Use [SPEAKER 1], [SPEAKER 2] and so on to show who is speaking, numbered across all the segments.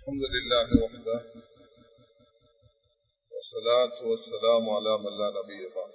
[SPEAKER 1] الحمد لله وحده والصلاة والسلام على من لا نبي بعد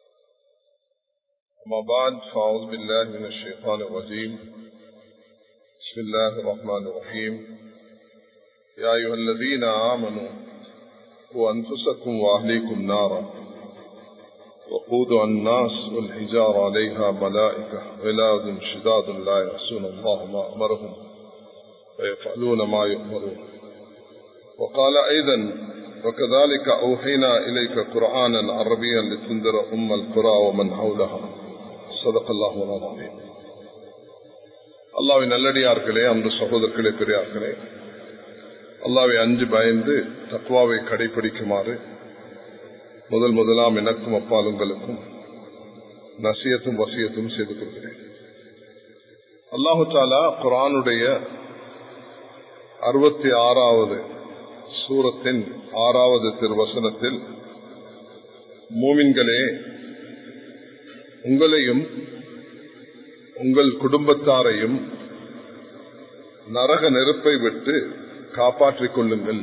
[SPEAKER 1] أما بعد فأعوذ بالله من الشيطان الرجيم بسم الله الرحمن الرحيم يا أيها الذين آمنوا وأنفسكم وأهليكم نارا وقودها الناس والحجار عليها ملائكة غلاظ شداد لا يعصون الله ما أمرهم ويفعلون ما يؤمرون وقال أيضا وكذلك أوحينا إليك قرآنا عربيا لتنذر أم القرى ومن حولها صدق الله العظيم அல்லாவின் நல்லடியார்களே அன்று சகோதரர்களே பெரியார்களே அல்லாவை அஞ்சு பயந்து தக்குவாவை கடைபிடிக்குமாறு முதல் முதலாம் எனக்கும் அப்பால் உங்களுக்கும் நசியத்தும் வசியத்தும் செய்து கொள்கிறேன் அல்லாஹு தாலா குரானுடைய அறுபத்தி ஆறாவது சூரத்தின் ஆறாவது திருவசனத்தில் மூமின்களே உங்களையும் உங்கள் குடும்பத்தாரையும் நரக நெருப்பை விட்டு காப்பாற்றிக் கொள்ளுங்கள்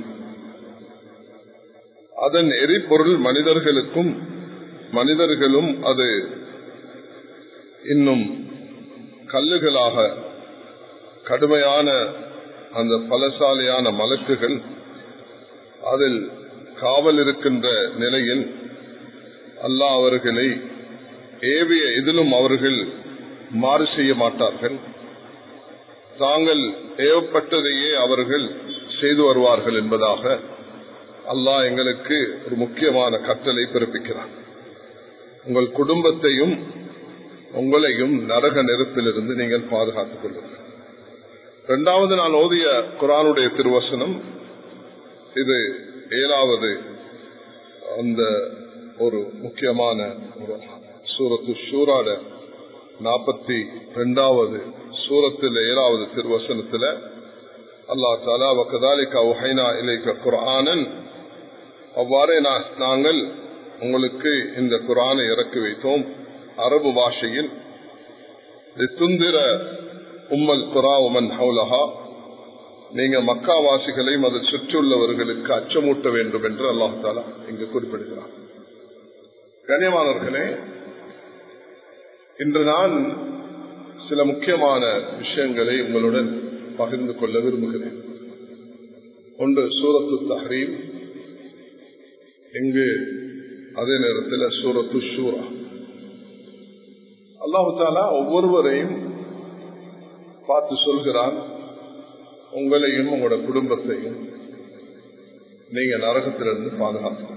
[SPEAKER 1] அதன் எரிபொருள் மனிதர்களுக்கும் மனிதர்களும் அது இன்னும் கல்லுகளாக கடுமையான அந்த பலசாலியான மலக்குகள் அதில் காவல் இருக்கின்ற நிலையில் அல்லாஹ் அவர்களை ஏவிய இதிலும் அவர்கள் மாறு செய்ய மாட்டார்கள் தாங்கள் ஏவப்பட்டதையே அவர்கள் செய்து வருவார்கள் என்பதாக அல்லாஹ் எங்களுக்கு ஒரு முக்கியமான கட்டளை பிறப்பிக்கிறார் உங்கள் குடும்பத்தையும் உங்களையும் நரக நெருப்பிலிருந்து நீங்கள் பாதுகாத்துக் கொள்ளுங்கள் இரண்டாவது நான் ஓதிய குரானுடைய திருவசனம் இது ஏழாவது அந்த ஒரு முக்கியமான ஒரு சூரத்து சூராட நாற்பத்தி ரெண்டாவது சூரத்தில் ஏழாவது திருவசனத்தில் அல்லா தாலா வக்கதாலிக்கா உஹைனா இலைக்க குரானன் அவ்வாறே நாங்கள் உங்களுக்கு இந்த குரானை இறக்கி வைத்தோம் அரபு பாஷையில் துந்திர உம்மல் குரா உமன் ஹவுலஹா நீங்க மக்காவாசிகளையும் அதை சுற்றியுள்ளவர்களுக்கு அச்சமூட்ட வேண்டும் என்று அல்லாஹாலா இங்கு குறிப்பிடுகிறார் கனியமானவர்களே இன்று நான் சில முக்கியமான விஷயங்களை உங்களுடன் பகிர்ந்து கொள்ள விரும்புகிறேன் ஒன்று சூரத்து தஹரீம் இங்கு அதே நேரத்தில் சூரத்து ஷூரா அல்லாஹு தாலா ஒவ்வொருவரையும் பார்த்து சொல்கிறான் உங்களையும் உங்களோட குடும்பத்தையும் நீங்க நரகத்திலிருந்து பாதுகாத்து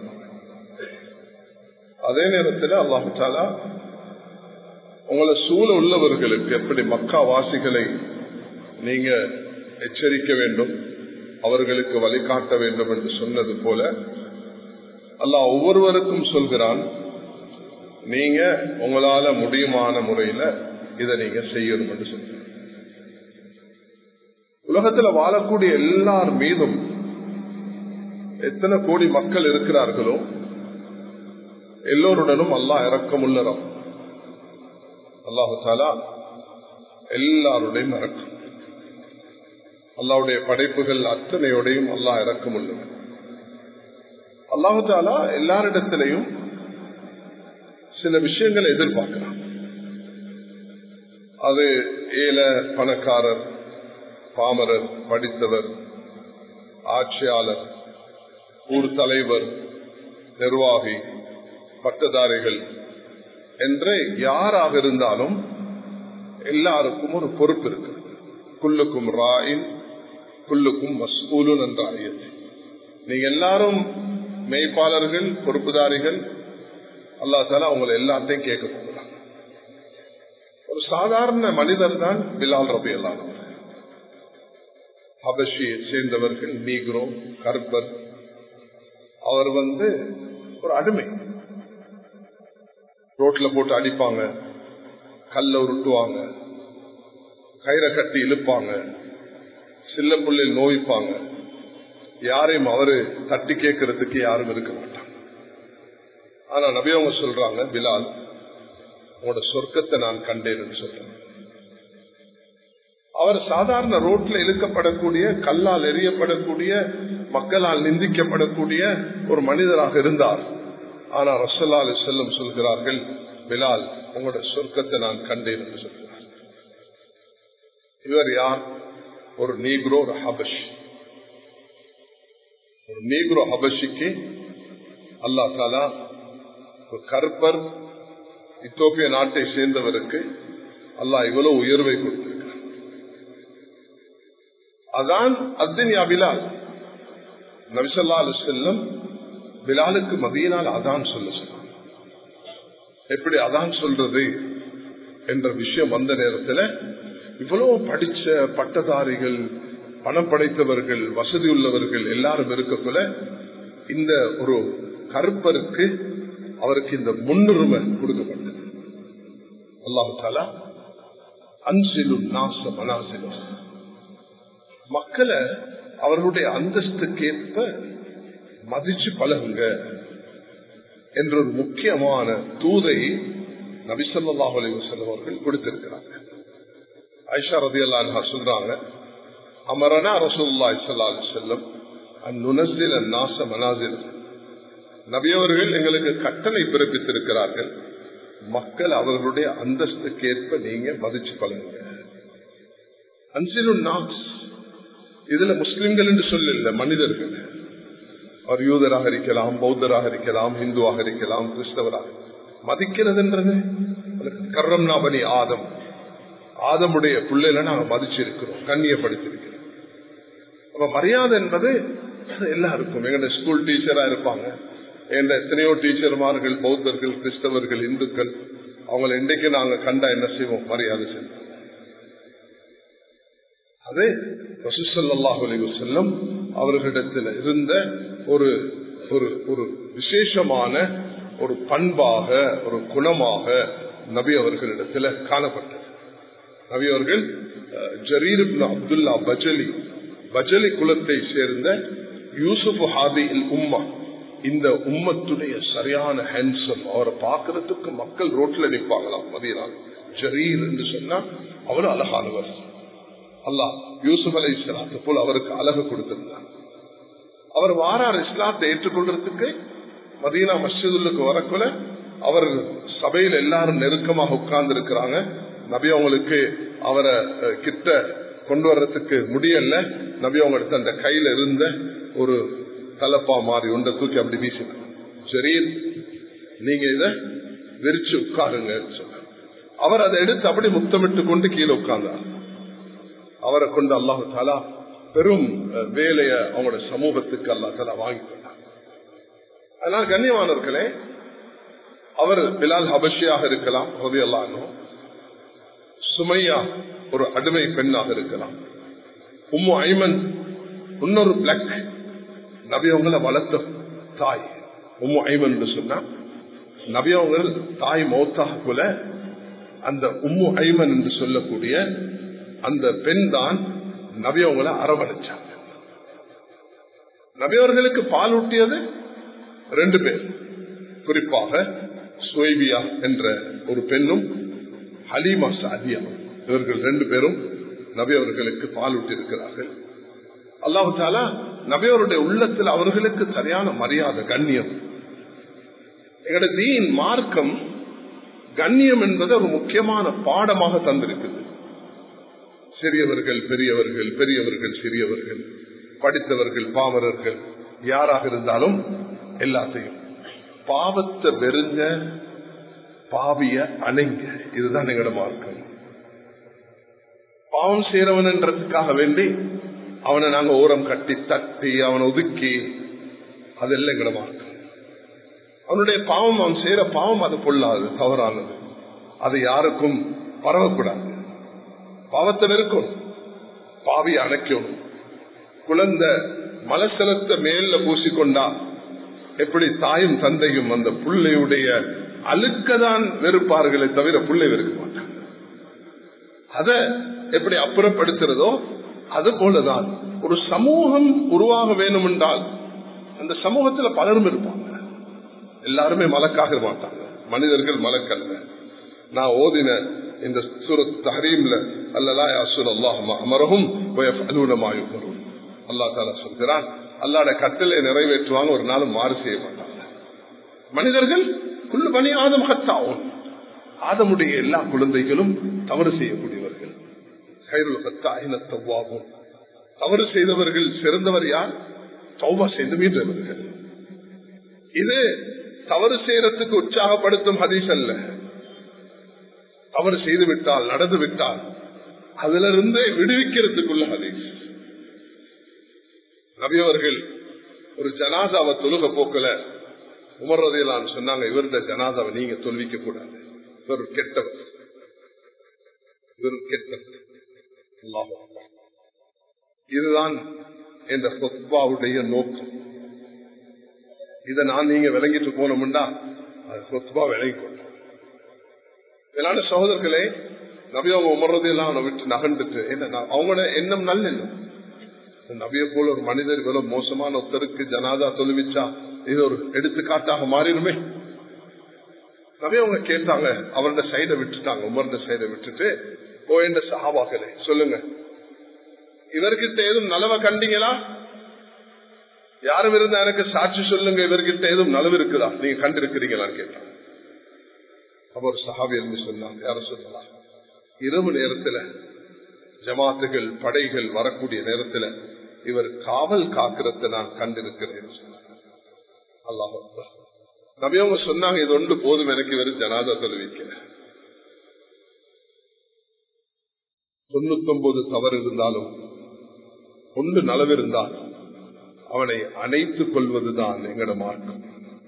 [SPEAKER 1] அதே நேரத்தில் அல்லாஹு தாலா உங்களை சூழ உள்ளவர்களுக்கு எப்படி மக்கா வாசிகளை நீங்க எச்சரிக்க வேண்டும் அவர்களுக்கு வழிகாட்ட வேண்டும் என்று சொன்னது போல அல்லாஹ் ஒவ்வொருவருக்கும் சொல்கிறான் நீங்க உங்களால முடியுமான முறையில இதை நீங்க செய்யணும் என்று சொல்ற உலகத்துல வாழக்கூடிய எல்லார் மீதும் எத்தனை கோடி மக்கள் இருக்கிறார்களோ எல்லோருடனும் அல்லாஹ் இறக்கம் உள்ளரம் அல்லாஹு தாலா எல்லாருடையும் இறக்கம் அல்லாவுடைய படைப்புகள் அத்தனையோடையும் அல்லாஹ் இறக்கம் உள்ளது அல்லாஹு தாலா எல்லாரிடத்திலையும் சில விஷயங்களை எதிர்பார்க்கிறான் அது ஏல பணக்காரர் பாமரர் படித்தவர் ஆட்சியாளர் ஊர் தலைவர் நிர்வாகி பட்டதாரிகள் என்று யாராக இருந்தாலும் எல்லாருக்கும் ஒரு பொறுப்பு இருக்கு குல்லுக்கும் ராயின் குல்லுக்கும் மஸ்கூலுன் என்ற ஆயத்து நீங்க எல்லாரும் மெய்ப்பாளர்கள் பொறுப்புதாரிகள் அல்லா தாலா உங்களை எல்லாத்தையும் கேட்க போகிறாங்க ஒரு சாதாரண மனிதர் தான் பிலால் ரபி எல்லாம் ஹபஷியை சேர்ந்தவர்கள் நீக்ரோ கர்பர் அவர் வந்து ஒரு அடிமை ரோட்ல போட்டு அடிப்பாங்க கல்ல உருட்டுவாங்க கயிறை கட்டி இழுப்பாங்க சில்ல புள்ளில் நோய்ப்பாங்க யாரையும் அவரு தட்டி கேட்கறதுக்கு யாரும் இருக்க மாட்டாங்க ஆனா நபியவங்க சொல்றாங்க பிலால் உங்களோட சொர்க்கத்தை நான் கண்டேன்னு சொல்றேன் அவர் சாதாரண ரோட்ல இழுக்கப்படக்கூடிய கல்லால் எரியப்படக்கூடிய மக்களால் நிந்திக்கப்படக்கூடிய ஒரு மனிதராக இருந்தார் ஆனா ரசல்லா அலி செல்லம் சொல்கிறார்கள் பிலால் உங்களோட சொர்க்கத்தை நான் கண்டேன் என்று சொல்கிறார் இவர் யார் ஒரு நீக்ரோ ஒரு ஹபஷ் ஒரு நீக்ரோ ஹபஷிக்கு அல்லா தாலா ஒரு கருப்பர் இத்தோப்பிய நாட்டை சேர்ந்தவருக்கு அல்லாஹ் இவ்வளவு உயர்வை கொடுத்திருக்கிறார் அதான் அத்தினியா பிலால் நபிசல்லா அலு செல்லம் பிலாலுக்கு மதியினால் அதான் சொல்ல சொன்னார் எப்படி அதான் சொல்றது என்ற விஷயம் வந்த நேரத்தில் இவ்வளவு படிச்ச பட்டதாரிகள் பணம் படைத்தவர்கள் வசதி உள்ளவர்கள் எல்லாரும் இருக்கக்குள்ள இந்த ஒரு கருப்பருக்கு அவருக்கு இந்த முன்னுரிமை கொடுக்கப்பட்டது அல்லாஹு தாலா அன்சிலும் நாச மனாசிலும் மக்களை அவர்களுடைய அந்தஸ்துக்கேற்ப மதிச்சு பழகுங்க என்ற ஒரு முக்கியமான தூதை நபிசல்லாஹ் அலிவசல்லம் அவர்கள் கொடுத்திருக்கிறாங்க ஐஷா ரதி அல்லா சொல்றாங்க அமரனா ரசூல்லா இசல்லா அலி செல்லம் அந்நுனசில் நாச மனாசில் நபியவர்கள் எங்களுக்கு கட்டளை பிறப்பித்திருக்கிறார்கள் மக்கள் அவர்களுடைய அந்தஸ்துக்கேற்ப நீங்க மதிச்சு பழகுங்க அன்சிலும் நாஸ் இதுல முஸ்லிம்கள் என்று சொல்லல மனிதர்கள் அவர் யூதராக இருக்கலாம் பௌத்தராக இருக்கலாம் இந்துவாக இருக்கலாம் கிறிஸ்தவராக மதிக்கிறது என்றது கர்ரம் நாபனி ஆதம் ஆதமுடைய பிள்ளைல நாங்க மதிச்சிருக்கிறோம் கண்ணியப்படுத்திருக்கிறோம் அப்ப மரியாதை என்பது எல்லாருக்கும் எங்க ஸ்கூல் டீச்சரா இருப்பாங்க எங்க எத்தனையோ டீச்சர்மார்கள் பௌத்தர்கள் கிறிஸ்தவர்கள் இந்துக்கள் அவங்களை இன்றைக்கு நாங்க கண்டா என்ன செய்வோம் மரியாதை செய்வோம் அது ரசூசல்லாஹு அலி வசல்லம் அவர்களிடத்தில் இருந்த ஒரு ஒரு ஒரு விசேஷமான ஒரு பண்பாக ஒரு குணமாக நபி அவர்களிடத்தில் காணப்பட்டது நபி அவர்கள் ஜரீர் அப்துல்லா பஜலி பஜலி குலத்தை சேர்ந்த யூசுப் ஹாதி இல் உம்மா இந்த உம்மத்துடைய சரியான ஹேண்ட்ஸம் அவரை பார்க்கறதுக்கு மக்கள் ரோட்ல நிற்பாங்களாம் மதியனால் ஜரீர் என்று சொன்னா அவர் அழகானவர் அல்லாஹ் யூசுப் அலை இஸ்லாத்து போல் அவருக்கு அழகு கொடுத்திருந்தார் அவர் வாரார் இஸ்லாத்தை ஏற்றுக்கொள்றதுக்கு மதீனா மஸ்ஜிதுக்கு வரக்குள்ள அவர் சபையில் எல்லாரும் நெருக்கமாக உட்கார்ந்து இருக்கிறாங்க நபி அவங்களுக்கு அவரை கிட்ட கொண்டு வர்றதுக்கு முடியல நபி அவங்க எடுத்த அந்த கையில இருந்த ஒரு தலப்பா மாறி ஒன்றை தூக்கி அப்படி வீசினாங்க சரி நீங்க இத விரிச்சு உட்காருங்க சொன்னார் அவர் அதை எடுத்து அப்படி முத்தமிட்டு கொண்டு கீழே உட்கார்ந்தார் அவரை கொண்டு அல்லாஹு தாலா பெரும் வேலைய அவங்களோட சமூகத்துக்கு அல்லா தாலா வாங்கி கொண்டார் அதனால கண்ணியமானவர்களே அவர் பிலால் ஹபஷியாக இருக்கலாம் ஹோதி அல்லானோ சுமையா ஒரு அடிமை பெண்ணாக இருக்கலாம் உம்மு ஐமன் இன்னொரு பிளக் நபியவங்களை வளர்த்த தாய் உம்மு ஐமன் சொன்னா நபியவங்கள் தாய் மௌத்தாக போல அந்த உம்மு ஐமன் என்று சொல்லக்கூடிய அந்த பெண் தான் நபியவங்களை அரவணைச்சாங்க நபியவர்களுக்கு பால் ஊட்டியது ரெண்டு பேர் குறிப்பாக சுவைபியா என்ற ஒரு பெண்ணும் ஹலீமா சாதியா இவர்கள் ரெண்டு பேரும் நபி அவர்களுக்கு பால் ஊட்டியிருக்கிறார்கள் அல்லாஹு தாலா நபியவருடைய உள்ளத்தில் அவர்களுக்கு சரியான மரியாதை கண்ணியம் எங்களுடைய தீன் மார்க்கம் கண்ணியம் என்பது ஒரு முக்கியமான பாடமாக தந்திருக்குது சிறியவர்கள் பெரியவர்கள் பெரியவர்கள் சிறியவர்கள் படித்தவர்கள் பாமரர்கள் யாராக இருந்தாலும் எல்லாத்தையும் பாவத்தை வெறுங்க பாவிய அணைங்க இதுதான் எங்களோட மார்க்கம் பாவம் செய்யறவன்ன்றதுக்காக வேண்டி அவனை நாங்க ஓரம் கட்டி தட்டி அவனை ஒதுக்கி அதெல்லாம் எங்களோட மார்க்கம் அவனுடைய பாவம் அவன் செய்யற பாவம் அது பொல்லாது தவறானது அது யாருக்கும் பரவக்கூடாது பாவத்தை வெறுக்கும் பாவி அணைக்கணும் குழந்தை மலசலத்தை மேல பூசிக்கொண்டா எப்படி தாயும் தந்தையும் அந்த புள்ளையுடைய அழுக்கதான் வெறுப்பார்களே தவிர புள்ளை வெறுக்க மாட்டாங்க அத எப்படி அப்புறப்படுத்துறதோ அது போலதான் ஒரு சமூகம் உருவாக வேணும் என்றால் அந்த சமூகத்துல பலரும் இருப்பாங்க எல்லாருமே மலக்காக மாட்டாங்க மனிதர்கள் மலக்கல்ல நான் ஓதின இந்த சூரத் தஹரீம்ல அல்லலா யாசுல் அல்லாஹ் அமரகும் அலூனமாயும் அல்லா தாலா சொல்கிறான் அல்லாட கட்டளை நிறைவேற்றுவாங்க ஒரு நாளும் மாறு செய்ய மாட்டாங்க மனிதர்கள் குள்ளு பணி ஆதம் ஹத்தாவும் ஆதமுடைய எல்லா குழந்தைகளும் தவறு செய்யக்கூடியவர்கள் கைருள் ஹத்தாயின தவ்வாகும் தவறு செய்தவர்கள் சிறந்தவர் யார் தௌபா செய்து மீண்டவர்கள் இது தவறு செய்யறதுக்கு உற்சாகப்படுத்தும் ஹதீஸ் அல்ல தவறு செய்து விட்டால் நடந்து விட்டால் அதுல இருந்து விடுவிக்கிறதுக்குள்ள ஹதீஸ் நபியவர்கள் ஒரு ஜனாதாவை தொழுக போக்கல உமர்றதையெல்லாம் சொன்னாங்க இவருடைய ஜனாதாவை நீங்க தொல்விக்க கூடாது இவர் கெட்டவர் இவர் கெட்டவர் இதுதான் இந்த சொத்பாவுடைய நோக்கம் இதை நான் நீங்க விளங்கிட்டு போனோம்டா அது சொத்பா விளங்கி கொண்டோம் இதனால சகோதரர்களே நபி அவங்க உமர்றதையெல்லாம் அவனை விட்டு நகர்ந்துட்டு என்ன அவங்களோட எண்ணம் நல்ல எண்ணம் நபிய போல ஒரு மனிதர் இவ்வளவு மோசமான ஒருத்தருக்கு ஜனாதா தொழுவிச்சா இது ஒரு எடுத்துக்காட்டாக மாறிடுமே நபி அவங்க கேட்டாங்க அவரோட சைட விட்டுட்டாங்க உமர்ந்த சைட விட்டுட்டு ஓ என்ற சஹாபாக்களே சொல்லுங்க இவர்கிட்ட ஏதும் நலவை கண்டீங்களா யாரும் இருந்தா எனக்கு சாட்சி சொல்லுங்க இவர்கிட்ட ஏதும் நலவு இருக்குதா நீங்க கண்டிருக்கிறீங்களான்னு கேட்டாங்க அப்ப ஒரு சஹாபி இருந்து சொன்னாங்க யாரும் சொல்லலாம் இரவு நேரத்துல ஜமாத்துகள் படைகள் வரக்கூடிய நேரத்துல இவர் காவல் காக்கிறத நான் கண்டிருக்கிறேன் அல்லாஹ் நபியவங்க சொன்னாங்க இது ஒன்று போதும் எனக்கு இவர் ஜனாதா தெரிவிக்கிறேன் தொண்ணூத்தி ஒன்பது தவறு இருந்தாலும் ஒன்று நலவிருந்தால் அவனை அணைத்துக் கொள்வதுதான் எங்கட மார்க்கம்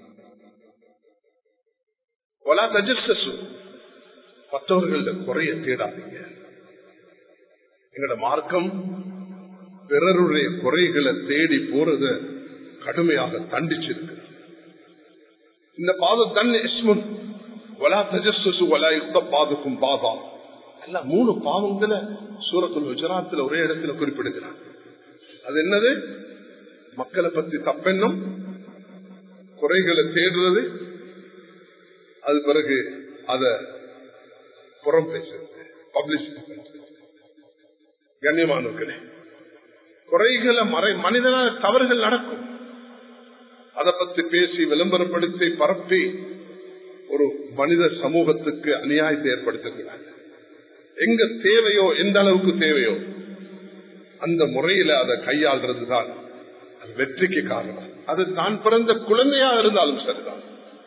[SPEAKER 1] மற்றவர்கள குறைய தேடாதீங்க எங்கட மார்க்கம் பிறருடைய குறைகளை தேடி போறத கடுமையாக தண்டிச்சிருக்கு இந்த பாதம் தன் இஸ்முன் வலா தஜஸ்ஸு வலா யுக்த பாதுக்கும் பாதா எல்லாம் மூணு பாவங்களை சூரத்துல் குஜராத்தில் ஒரே இடத்துல குறிப்பிடுகிறார் அது என்னது மக்களை பத்தி தப்பெண்ணம் குறைகளை தேடுறது அது பிறகு அத புறம் பேசுறது பப்ளிஷ் கண்ணியமானவர்களே குறைகளை மறை மனிதனால தவறுகள் நடக்கும் அதை பத்தி பேசி விளம்பரப்படுத்தி பரப்பி ஒரு மனித சமூகத்துக்கு அநியாயத்தை ஏற்படுத்துகிறாங்க எங்க தேவையோ எந்த அளவுக்கு தேவையோ அந்த முறையில அதை கையாள்றது தான் வெற்றிக்கு காரணம் அது தான் பிறந்த குழந்தையா இருந்தாலும் சரிதான்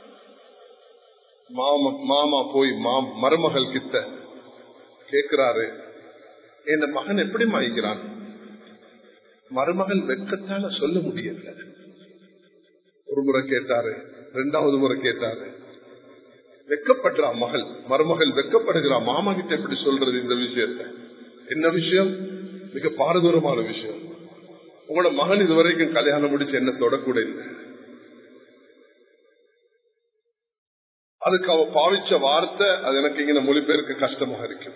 [SPEAKER 1] மாமா மாமா போய் மருமகள் கிட்ட கேட்கிறாரு என் மகன் எப்படி மாய்க்கிறான் மருமகள் வெட்கத்தால சொல்ல முடியல ஒரு முறை கேட்டாரு ரெண்டாவது முறை கேட்டாரு வெக்கப்படுறா மகள் மருமகள் வெக்கப்படுகிறா மாமா கிட்ட எப்படி சொல்றது இந்த விஷயத்த என்ன விஷயம் மிக பாரதூரமான விஷயம் உங்களோட மகன் இதுவரைக்கும் கல்யாணம் முடிச்சு என்ன தொடக்கூட இல்லை அதுக்கு அவ பாவிச்ச வார்த்தை அது எனக்கு இங்க மொழிபெயர்க்க கஷ்டமாக இருக்கு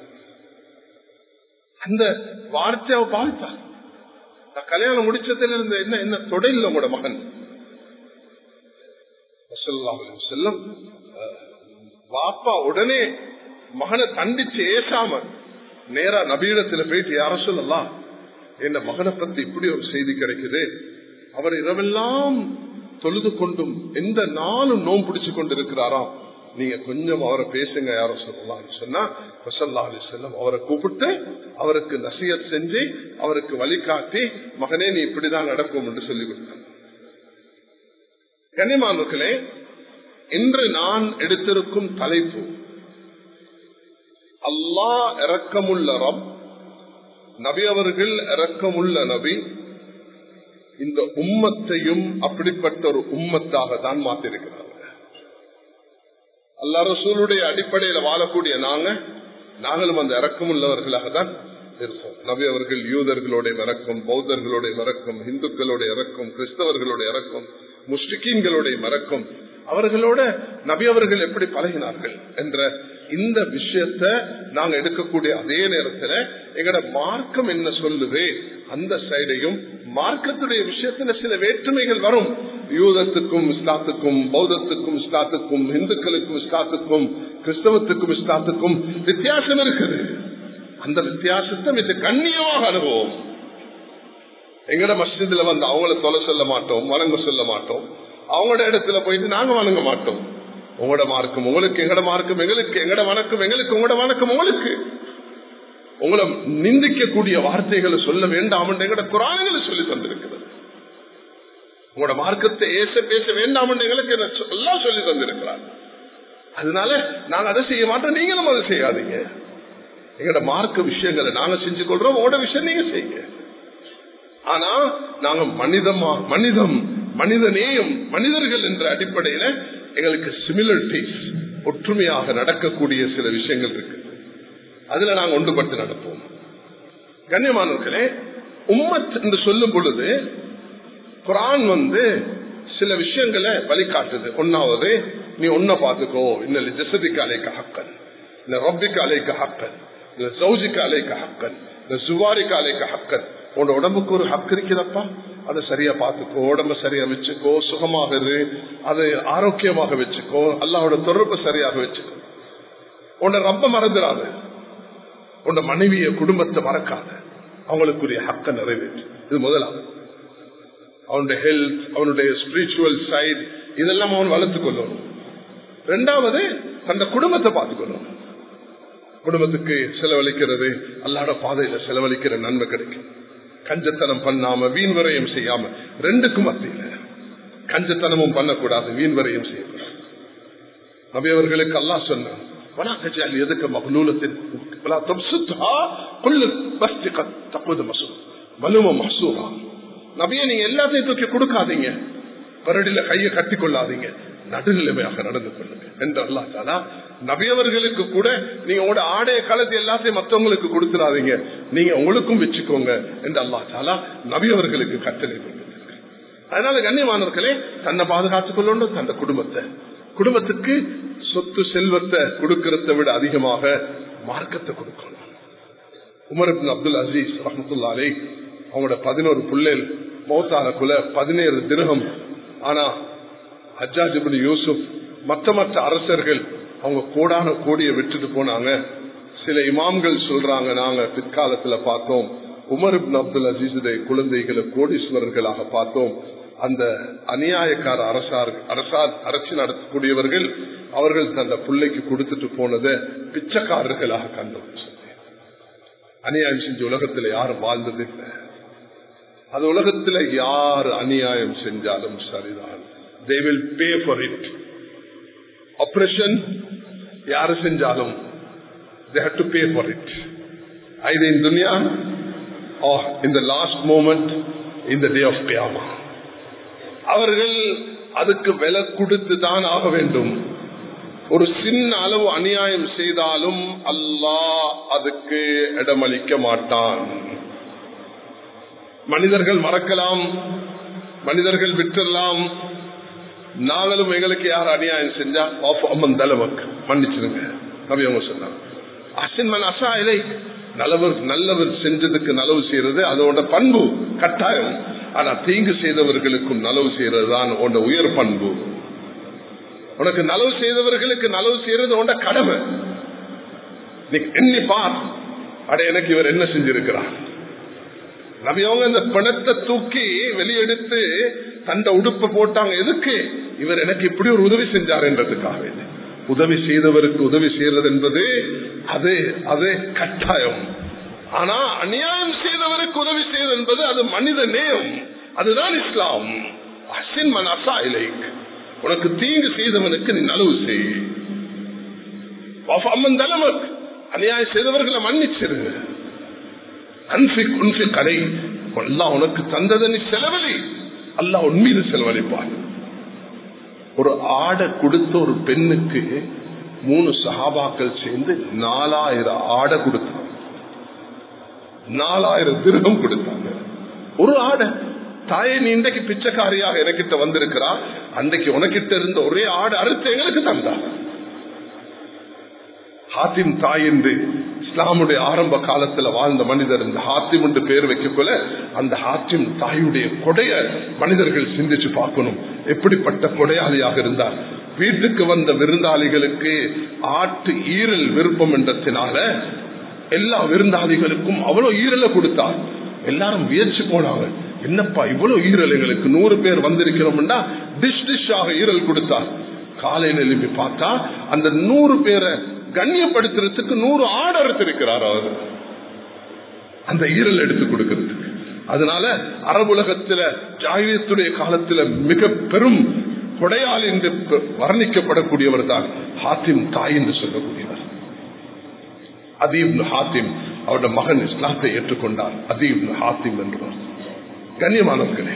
[SPEAKER 1] அந்த வார்த்தை அவ பாவித்தா நான் கல்யாணம் முடிச்சதுல இருந்த என்ன என்ன தொடையில் உங்களோட மகன் செல்லம் வாப்பா உடனே மகனை தண்டிச்சு ஏசாம நேரா நபீனத்துல போயிட்டு யார சொல்லலாம் என் மகனை பத்தி இப்படி ஒரு செய்தி கிடைக்குது அவர் இரவெல்லாம் தொழுது கொண்டும் எந்த நாளும் நோம் பிடிச்சு கொண்டு இருக்கிறாராம் நீங்க கொஞ்சம் அவரை பேசுங்க யாரும் சொல்லலாம் சொன்னா வசல்லா அலி செல்லம் அவரை கூப்பிட்டு அவருக்கு நசியத் செஞ்சு அவருக்கு வழிகாட்டி மகனே நீ இப்படிதான் நடக்கும் என்று சொல்லிக் கொடுத்தாங்க கனிமானுக்களே இன்று நான் எடுத்திருக்கும் தலைப்பு அல்லாஹ் இறக்கமுள்ள ரப் நபி அவர்கள் இறக்கமுள்ள நபி இந்த உம்மத்தையும் அப்படிப்பட்ட ஒரு உம்மத்தாக தான் மாற்றிருக்கிறார் அல்லா ரசூலுடைய அடிப்படையில வாழக்கூடிய நாங்க நாங்களும் அந்த இறக்கமுள்ளவர்களாக தான் இருப்போம் நபி அவர்கள் யூதர்களுடைய இறக்கம் பௌத்தர்களுடைய இறக்கம் இந்துக்களுடைய இறக்கம் கிறிஸ்தவர்களுடைய இறக்கம் முஸ்லிக்கீன்களுடைய இறக்கம் அவர்களோட நபி அவர்கள் எப்படி பழகினார்கள் என்ற இந்த விஷயத்த நாங்க எடுக்கக்கூடிய அதே நேரத்துல எங்கட மார்க்கம் என்ன சொல்லுது அந்த சைடையும் மார்க்கத்துடைய விஷயத்துல சில வேற்றுமைகள் வரும் யூதத்துக்கும் இஸ்லாத்துக்கும் பௌத்தத்துக்கும் இஸ்லாத்துக்கும் இந்துக்களுக்கும் இஸ்லாத்துக்கும் கிறிஸ்தவத்துக்கும் இஸ்லாத்துக்கும் வித்தியாசம் இருக்குது அந்த வித்தியாசத்தை மிக கண்ணியமாக அனுபவம் எங்கட மஸ்ஜிதுல வந்து அவங்கள தொலை சொல்ல மாட்டோம் வணங்க சொல்ல மாட்டோம் அவங்களோட இடத்துல போயிட்டு நாங்க வணங்க மாட்டோம் உங்களோட மார்க்கம் உங்களுக்கு எங்கட மார்க்கம் எங்களுக்கு எங்கட வணக்கம் எங்களுக்கு உங்களோட வணக்கம் உங்களுக்கு உங்களை நிந்திக்கக்கூடிய வார்த்தைகளை சொல்ல வேண்டாம் என்று எங்கட குரான்களை சொல்லி தந்திருக்கிறது உங்களோட மார்க்கத்தை ஏச பேச வேண்டாம் என்று எங்களுக்கு எல்லாம் சொல்லி தந்திருக்கிறார் அதனால நாங்க அதை செய்ய மாட்டோம் நீங்களும் அதை செய்யாதீங்க எங்கட மார்க்க விஷயங்களை நாங்க செஞ்சு கொள்றோம் உங்களோட விஷயம் நீங்க செய்யுங்க ஆனா நாங்க மனிதமா மனிதம் மனிதநேயம் மனிதர்கள் என்ற அடிப்படையில எங்களுக்கு சிமிலரிட்டிஸ் ஒற்றுமையாக நடக்கக்கூடிய சில விஷயங்கள் இருக்கு அதுல நாங்க ஒன்றுபட்டு நடப்போம் கண்ணியமானவர்களே உம்மத் என்று சொல்லும் பொழுது குரான் வந்து சில விஷயங்களை வழிகாட்டுது ஒன்னாவது நீ ஒன்ன பாத்துக்கோ இன்னும் ஜசதிக்கு அலைக்க ஹக்கன் இந்த ரப்பிக்கு அலைக்க ஹக்கன் இந்த சௌஜிக்கு அலைக்க ஹக்கன் இந்த சுவாரிக்கு அலைக்க ஹக்கன் உன்னோட உடம்புக்கு ஒரு ஹக்கு இருக்கிறப்பா அதை சரியா பார்த்துக்கோ உடம்ப சரியா வச்சுக்கோ சுகமாக இரு அதை ஆரோக்கியமாக வச்சுக்கோ அல்லாவோட தொடர்பு சரியாக வச்சுக்கோ உன்னை ரொம்ப மறந்துடாது உன்னை மனைவிய குடும்பத்தை மறக்காத அவங்களுக்குரிய ஹக்க நிறைவேற்று இது முதலாவது அவனுடைய ஹெல்த் அவனுடைய ஸ்பிரிச்சுவல் சைடு இதெல்லாம் அவன் வளர்த்து கொள்ளணும் ரெண்டாவது தந்த குடும்பத்தை பார்த்துக்கணும் குடும்பத்துக்கு செலவழிக்கிறது அல்லாட பாதையில செலவழிக்கிற நன்மை கிடைக்கும் கஞ்சத்தனம் பண்ணாம வீண் வரையும் செய்யாம ரெண்டுக்கும் மத்தியில கஞ்சத்தனமும் பண்ணக்கூடாது வீண் வரையும் செய்யக்கூடாது நபியவர்களுக்கு அல்லா சொன்னான் எதுக்கு மகளூலத்தின் நபிய நீங்க எல்லாத்தையும் தூக்கி கொடுக்காதீங்க பரடியில கையை கட்டி கொள்ளாதீங்க நடுநிலைமையாக நடந்து கொள்ளுங்க என்று அல்லா தாலா நபியவர்களுக்கு கூட நீங்க உங்களோட ஆடைய காலத்தை எல்லாத்தையும் மற்றவங்களுக்கு கொடுத்துடாதீங்க நீங்க உங்களுக்கும் வச்சுக்கோங்க என்று அல்லா தாலா நபியவர்களுக்கு கட்டளை அதனால கண்ணியமானவர்களே தன்னை பாதுகாத்துக் கொள்ளணும் தந்த குடும்பத்தை குடும்பத்துக்கு சொத்து செல்வத்தை கொடுக்கறதை விட அதிகமாக மார்க்கத்தை கொடுக்கணும் உமர் அப்துல் அசீஸ் ரஹமத்துல்லாலே அவங்களோட பதினோரு பிள்ளைகள் மௌத்தான குல பதினேழு திருகம் ஆனா ஹஜாஜிபின் யூசுப் மற்ற மற்ற அரசர்கள் அவங்க கோடான கோடியை விட்டுட்டு போனாங்க சில இமாம்கள் சொல்றாங்க நாங்க பிற்காலத்துல பார்த்தோம் உமர் அப்துல் அசீசுடைய குழந்தைகளை கோடீஸ்வரர்களாக பார்த்தோம் அந்த அநியாயக்கார அரசார் அரசார் அரசு நடத்தக்கூடியவர்கள் அவர்கள் தந்த பிள்ளைக்கு கொடுத்துட்டு போனதை பிச்சைக்காரர்களாக கண்டோம் அநியாயம் செஞ்ச உலகத்துல யாரும் வாழ்ந்தது இல்லை அது உலகத்துல யார் அநியாயம் செஞ்சாலும் சரிதான் they will pay for it operation யாரு செஞ்சாலும் they have to pay for it either in dunya or in the last moment in the day of qiyamah அவர்கள் அதுக்கு விலை கொடுத்து தான் ஆக வேண்டும் ஒரு சின்ன அளவு அநியாயம் செய்தாலும் அல்லாஹ் அதுக்கு இடமளிக்க மாட்டான் மனிதர்கள் மறக்கலாம் மனிதர்கள் விட்டுடலாம் நாங்களும் எங்களுக்கு யார் அநியாயம் செஞ்சா அம்மன் தலைவக்கு மன்னிச்சிருங்க நபி அவங்க சொன்னாங்க அசின்மன் அசா இலை நல்லவர் நல்லவர் செஞ்சதுக்கு நலவு செய்யறது அதோட பண்பு கட்டாயம் ஆனா தீங்கு செய்தவர்களுக்கும் நலவு செய்யறது தான் உன்னோட உயர் பண்பு உனக்கு நலவு செய்தவர்களுக்கு நலவு செய்யறது உண்ட கடமை நீ எண்ணி பார் அட எனக்கு இவர் என்ன செஞ்சிருக்கிறார் நபியவங்க இந்த பணத்தை தூக்கி வெளியெடுத்து தண்ட உடுப்ப போட்டாங்க எதுக்கு இவர் எனக்கு இப்படி ஒரு உதவி செஞ்சார் என்றதுக்காக உதவி செய்தவருக்கு உதவி செய்யறது என்பது அது அது கட்டாயம் ஆனா அநியாயம் செய்தவருக்கு உதவி செய்வது என்பது அது மனித நேயம் அதுதான் இஸ்லாம் அசின் மனசா இலை உனக்கு தீங்கு செய்தவனுக்கு நீ நலவு செய் அம்மன் தலைவர் அநியாயம் செய்தவர்களை மன்னிச்சிருங்க அன்பிக் உன்ஃபி கடை எல்லாம் உனக்கு தந்ததை நீ செலவழி அல்லா உன் மீது செலவழிப்பான் ஒரு ஆடை கொடுத்த ஒரு பெண்ணுக்கு மூணு சகாபாக்கள் சேர்ந்து நாலாயிரம் ஆடை கொடுத்தாங்க நாலாயிரம் திருகம் கொடுத்தாங்க ஒரு ஆடை தாயை நீ இன்றைக்கு பிச்சைக்காரியாக எனக்கிட்ட வந்திருக்கிறா அன்றைக்கு உனக்கிட்ட இருந்த ஒரே ஆடு அறுத்து எங்களுக்கு தந்தாங்க ஹாத்திம் தாய் என்று இஸ்லாமுடைய ஆரம்ப காலத்துல வாழ்ந்த மனிதர் இந்த ஹாத்திம் என்று பேர் வைக்கக்குள்ள அந்த ஹாத்திம் தாயுடைய கொடைய மனிதர்கள் சிந்திச்சு பார்க்கணும் எப்படிப்பட்ட கொடையாளியாக இருந்தார் வீட்டுக்கு வந்த விருந்தாளிகளுக்கு ஆட்டு ஈரல் விருப்பம் என்றத்தினால எல்லா விருந்தாதிகளுக்கும் அவ்வளவு ஈரலை கொடுத்தார் எல்லாரும் முயற்சி போனாங்க என்னப்பா இவ்வளவு ஈரல் எங்களுக்கு நூறு பேர் வந்திருக்கிறோம்னா டிஷ் டிஷ்ஷாக ஈரல் கொடுத்தார் காலையில எழுப்பி பார்த்தா அந்த நூறு பேரை கண்ணியப்படுத்துறதுக்கு நூறு ஆடு அறுத்திருக்கிறார் அவர் அந்த ஈரல் எடுத்து கொடுக்கிறதுக்கு அதனால அரபுலகத்துல ஜாகிரியத்துடைய காலத்துல மிக பெரும் கொடையால் என்று வர்ணிக்கப்படக்கூடியவர் தான் ஹாத்திம் தாய் என்று சொல்லக்கூடியவர் அதீப் ஹாத்திம் அவருடைய மகன் இஸ்லாத்தை ஏற்றுக்கொண்டார் அதீப் ஹாத்திம் என்றவர் கண்ணியமானவர்களே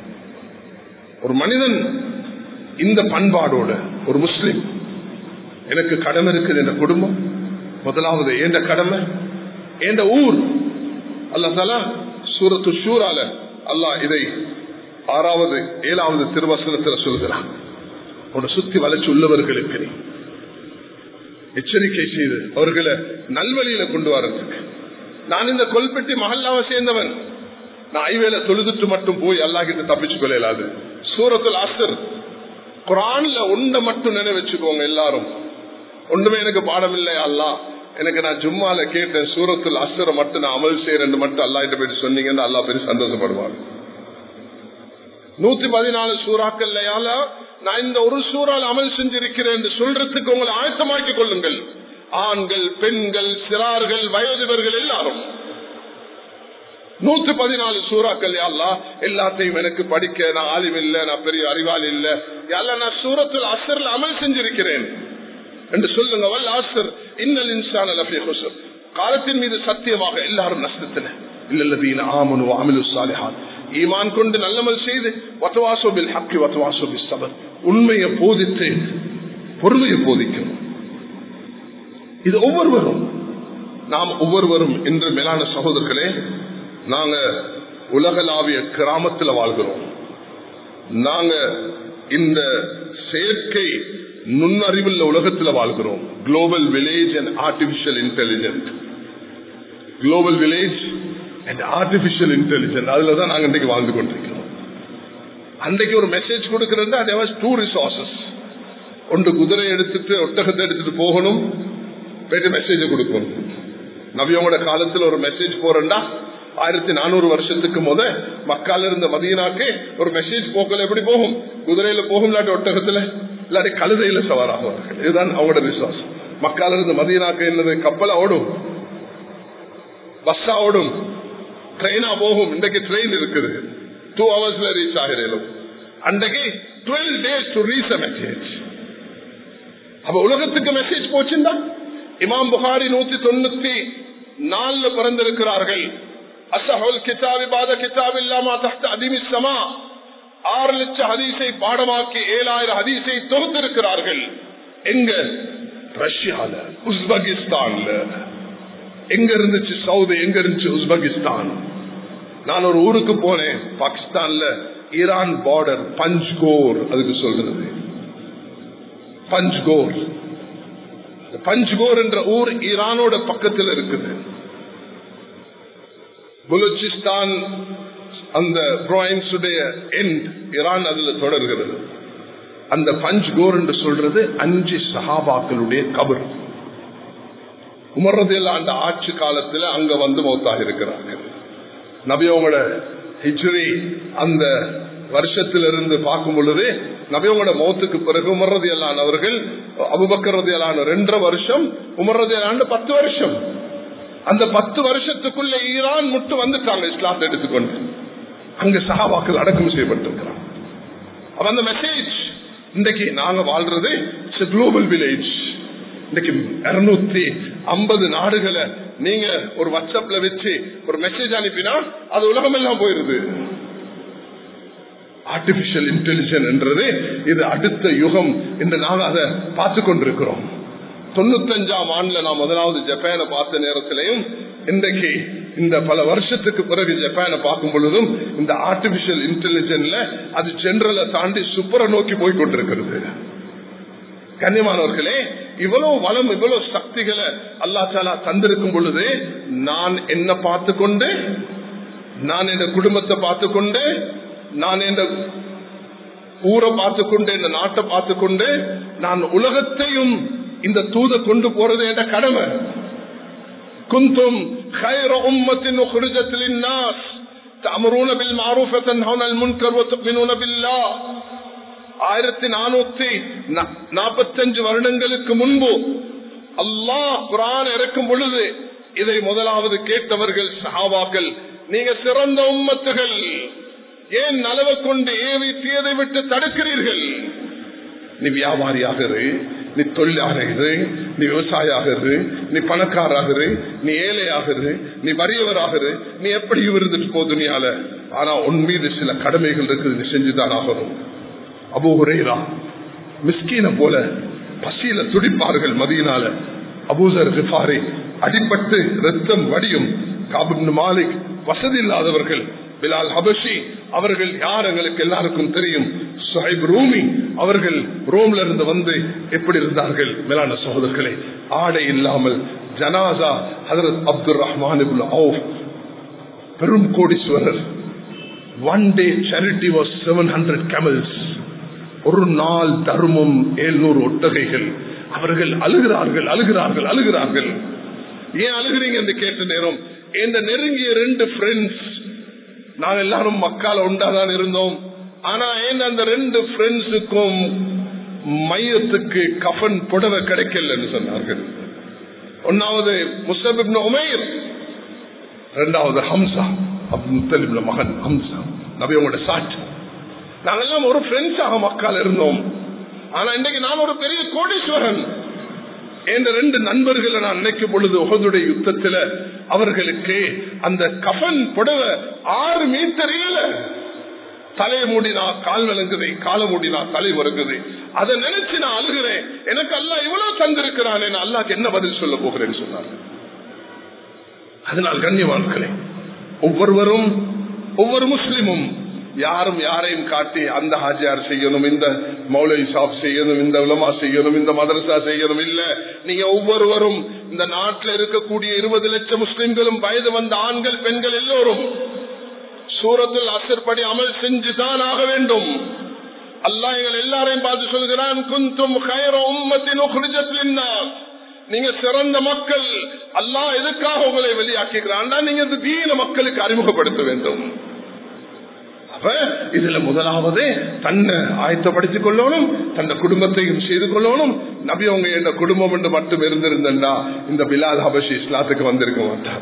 [SPEAKER 1] ஒரு மனிதன் இந்த பண்பாடோட ஒரு முஸ்லிம் எனக்கு கடமை இருக்குது என்ற குடும்பம் முதலாவது ஏண்ட கடமை ஏண்ட ஊர் அல்லா தலா சூரத்து ஷூரால அல்லாஹ் இதை ஆறாவது ஏழாவது திருவசனத்தில் சொல்கிறான் உன்னை சுத்தி வளைச்சு உள்ளவர்களுக்கு நீ எச்சரிக்கை செய்து அவர்களை நல்வழியில கொண்டு வரதுக்கு நான் இந்த கொல்பெட்டி மகல்லாவை சேர்ந்தவன் நான் ஐவேல தொழுதுட்டு மட்டும் போய் அல்லாஹிட்ட தப்பிச்சு கொள்ளாது சூரத்தில் அசர் குரான்ல ஒன்றை மட்டும் நினைவச்சுக்கோங்க எல்லாரும் ஒன்றுமே எனக்கு பாடம் இல்லை அல்லா எனக்கு நான் ஜும்மால கேட்டேன் சூரத்தில் அசரை மட்டும் நான் அமல் செய்யறேன் மட்டும் அல்லாஹிட்ட போயிட்டு சொன்னீங்கன்னு அல்லா பெரிய சந்தோஷப்படுவாங்க நூத்தி பதினாலு சூறாக்கள்லையால நான் இந்த ஒரு சூறால் அமல் செஞ்சிருக்கிறேன் என்று சொல்றதுக்கு உங்களை ஆயத்தமாக்கிக் கொள்ளுங்கள் ஆண்கள் பெண்கள் சிறார்கள் வயோதிபர்கள் எல்லாரும் நூத்தி பதினாலு சூறாக்கள் யாழ்லா எல்லாத்தையும் எனக்கு படிக்க நான் ஆலிம் இல்ல நான் பெரிய அறிவாளி இல்ல யாழ்லா நான் சூரத்தில் அசர்ல அமல் செஞ்சிருக்கிறேன் என்று சொல்லுங்க வல் ஆசர் இன்னல் இன்சான் லஃபி ஹுசர் காலத்தின் மீது சத்தியமாக எல்லாரும் நஷ்டத்தின இல்லல்லதீன ஆமனு அமிலு சாலிஹான் ஈமான் கொண்டு நல்லமல் செய்து வத்தவாசோபில் ஹக்கி வத்தவாசோபி சபர் உண்மையை போதித்து பொறுமையை போதிக்கணும் இது ஒவ்வொருவரும் நாம் ஒவ்வொருவரும் என்று மேலான சகோதரர்களே நாங்க உலகளாவிய கிராமத்தில் வாழ்கிறோம் நாங்க இந்த செயற்கை நுண்ணறிவுள்ள உலகத்தில் வாழ்கிறோம் global village and artificial intelligent global village and artificial intelligent அதுல தான் நாங்க இன்றைக்கு வாழ்ந்து கொண்டிருக்கிறோம் அன்றைக்கு ஒரு மெசேஜ் கொடுக்கிறது அதே டூ ரிசோர்சஸ் ஒன்று குதிரை எடுத்துட்டு ஒட்டகத்தை எடுத்துட்டு போகணும் போயிட்டு மெசேஜ் கொடுக்கணும் நவியோட காலத்தில் ஒரு மெசேஜ் போறேன்டா ஆயிரத்தி நானூறு வருஷத்துக்கு முத மக்கால இருந்த மதியனாக்கு ஒரு மெசேஜ் போக்கல எப்படி போகும் குதிரையில போகும் இல்லாட்டி ஒட்டகத்துல இல்லாட்டி கழுதையில சவாராகுவார்கள் இதுதான் அவங்களோட விசுவாசம் மக்கால இருந்து மதியனாக்கு என்னது கப்பலா ஓடும் பஸ்ஸா ஓடும் ட்ரெயினா போகும் இன்றைக்கு ட்ரெயின் இருக்குது டூ ஹவர்ஸ்ல ரீச் ஆகிறேன் அன்றைக்கு twelve days to reach a message அப்ப உலகத்துக்கு மெசேஜ் போச்சுண்டா இமாம் புகாரி நூத்தி தொண்ணூத்தி நாலுல பிறந்திருக்கிறார்கள் அசஹுல் கிதாபி பாத கிதாப் இல்லாம தஹ்த அதிமி சமா ஆறு லட்சம் ஹதீஸை பாடமாக்கி ஏழாயிரம் ஹதீஸை தொகுத்திருக்கிறார்கள் எங்க ரஷ்யால உஸ்பெகிஸ்தான்ல எங்க இருந்துச்சு சவுதி எங்க இருந்துச்சு உஸ்பெகிஸ்தான் நான் ஒரு ஊருக்கு போனேன் பாகிஸ்தான்ல ஈரான் பார்டர் பஞ்ச்கோர் அதுக்கு சொல்றது பஞ்ச்கோர் பஞ்ச்கோர் என்ற ஊர் ஈரானோட பக்கத்தில் இருக்குது பலூச்சிஸ்தான் அந்த பிராயின்ஸுடைய எண்ட் ஈரான் அதுல தொடர்கிறது அந்த பஞ்ச்கோர் என்று சொல்றது அஞ்சு சஹாபாக்களுடைய கபர் உமர்றதில் அந்த ஆட்சி காலத்துல அங்க வந்து மௌத்தாக இருக்கிறார்கள் நபியோங்களோட ஹிஜ்ரி அந்த வருஷத்திலிருந்து பார்க்கும் பொழுது நபியோங்களோட மௌத்துக்கு பிறகு உமர்றதியலான் அவர்கள் அபுபக்கரதியலான ரெண்டரை வருஷம் உமர்றதியலான் பத்து வருஷம் அந்த பத்து வருஷத்துக்குள்ள ஈரான் முட்டு வந்துட்டாங்க இஸ்லாத்தை எடுத்துக்கொண்டு அங்க சகாபாக்கள் அடக்கம் செய்யப்பட்டிருக்கிறான் அப்ப அந்த மெசேஜ் இன்றைக்கு நாங்க வாழ்றது குளோபல் வில்லேஜ் இன்னைக்கு இருநூத்தி ஐம்பது நாடுகளை நீங்க ஒரு வாட்ஸ்அப்ல வச்சு ஒரு மெசேஜ் அனுப்பினா அது உலகம் எல்லாம் போயிருது ஆர்டிபிஷியல் இன்டெலிஜென்ஸ் என்றது இது அடுத்த யுகம் என்று நாங்கள் அதை பார்த்து கொண்டிருக்கிறோம் தொண்ணூத்தஞ்சாம் ஆண்டுல நான் முதலாவது ஜப்பானை பார்த்த நேரத்திலையும் இன்றைக்கு இந்த பல வருஷத்துக்கு பிறகு ஜப்பானை பார்க்கும் பொழுதும் இந்த ஆர்டிபிஷியல் இன்டெலிஜென்ஸ்ல அது ஜெனரலை தாண்டி சூப்பரை நோக்கி போய் கொண்டிருக்கிறது கண்ணியமானவர்களே இவ்வளவு வளம் இவ்வளவு சக்திகளை அல்லா தாலா தந்திருக்கும் பொழுது நான் என்ன பார்த்து கொண்டு நான் என் குடும்பத்தை பார்த்து கொண்டு நான் என் ஊரை பார்த்து கொண்டு இந்த நாட்டை பார்த்து கொண்டு நான் உலகத்தையும் இந்த தூத கொண்டு போறது என்ற கடமை குந்தும் خير أمة أخرجت للناس تأمرون بالمعروف وتنهون عن المنكر وتؤمنون بالله ஆயிரத்தி நானூத்தி நாற்பத்தஞ்சு வருடங்களுக்கு முன்பு அல்லாஹ் குரான் இறக்கும் பொழுது இதை முதலாவது கேட்டவர்கள் சஹாபாக்கள் நீங்க சிறந்த உம்மத்துகள் ஏன் நலவை கொண்டு ஏவி தீயதை விட்டு தடுக்கிறீர்கள் நீ வியாபாரியாக இரு நீ தொழிலாக இரு நீ விவசாயியாக இரு நீ பணக்காராக இரு நீ ஏழையாக இரு நீ வறியவராக இரு நீ எப்படி இருந்துட்டு போ துணியால ஆனா உன் மீது சில கடமைகள் இருக்குது நீ செஞ்சுதான் ஆகணும் அபு ஹுரேரா மிஸ்கீன போல பசியில துடிப்பார்கள் மதியினால அபூசர் கிஃபாரி அடிபட்டு ரத்தம் வடியும் காபின் மாலிக் வசதி இல்லாதவர்கள் பிலால் ஹபஷி அவர்கள் யார் எங்களுக்கு எல்லாருக்கும் தெரியும் சுஹைப் ரூமி அவர்கள் ரோம்ல இருந்து வந்து எப்படி இருந்தார்கள் மேலான சகோதரர்களே ஆடை இல்லாமல் ஜனாசா ஹதரத் அப்துல் ரஹ்மான் பெரும் கோடீஸ்வரர் one day charity was seven hundred camels ஒரு நாள் தர்மம் ஏழ்நூறு ஒட்டகைகள் அவர்கள் அழுகிறார்கள் அழுகிறார்கள் அழுகிறார்கள் ஏன் அழுகிறீங்க என்று கேட்ட நேரம் இந்த நெருங்கிய ரெண்டு ஃப்ரெண்ட்ஸ் நாங்க எல்லாரும் மக்கால உண்டாதான் இருந்தோம் ஆனா ஏன் அந்த ரெண்டு ஃப்ரெண்ட்ஸுக்கும் மையத்துக்கு கஃபன் புடவை கிடைக்கலன்னு சொன்னார்கள் ஒன்னாவது முஸ்தபின் உமேர் ரெண்டாவது ஹம்சா அப்துல் மகன் ஹம்சா நபியோட சாட்சி நாங்கெல்லாம் ஒரு ஃப்ரெண்ட்ஸாக மக்கள் இருந்தோம் ஆனா இன்னைக்கு நான் ஒரு பெரிய கோடீஸ்வரன் என்ற ரெண்டு நண்பர்களை நான் நினைக்கும் பொழுது உகதுடைய யுத்தத்துல அவர்களுக்கு அந்த கஃபன் புடவை ஆறு மீட்டர் இல்ல தலை மூடினா கால் விளங்குது காலை மூடினா தலை வருங்குது அதை நினைச்சு நான் அழுகிறேன் எனக்கு அல்ல இவ்வளவு தந்திருக்கிறான் அல்லாக்கு என்ன பதில் சொல்ல போகிறேன்னு சொன்னார் அதனால் கண்ணியவான்களே ஒவ்வொருவரும் ஒவ்வொரு முஸ்லிமும் யாரும் யாரையும் காட்டி அந்த ஹாஜியார் செய்யணும் இந்த மௌலை சாப் செய்யணும் இந்த உலமா செய்யணும் இந்த மதரசா செய்யணும் இல்ல நீங்க ஒவ்வொருவரும் இந்த நாட்டில் இருக்கக்கூடிய இருபது லட்சம் முஸ்லிம்களும் வயது வந்த ஆண்கள் பெண்கள் எல்லோரும் சூரத்தில் அசற்படி அமல் செஞ்சுதான் ஆக வேண்டும் அல்லா எங்கள் எல்லாரையும் பார்த்து சொல்கிறான் குந்தும் உம்மத்தின் நீங்க சிறந்த மக்கள் அல்லாஹ் எதுக்காக உங்களை வெளியாக்குகிறான் நீங்க இந்த தீன மக்களுக்கு அறிமுகப்படுத்த வேண்டும் இதுல முதலாவது தன்னை ஆயத்தப்படுத்திக் கொள்ளணும் தன்னை குடும்பத்தையும் செய்து கொள்ளணும் நபி அவங்க என்ன குடும்பம் என்று மட்டும் இருந்திருந்தா இந்த பிலால் ஹபஷி இஸ்லாத்துக்கு வந்திருக்க மாட்டார்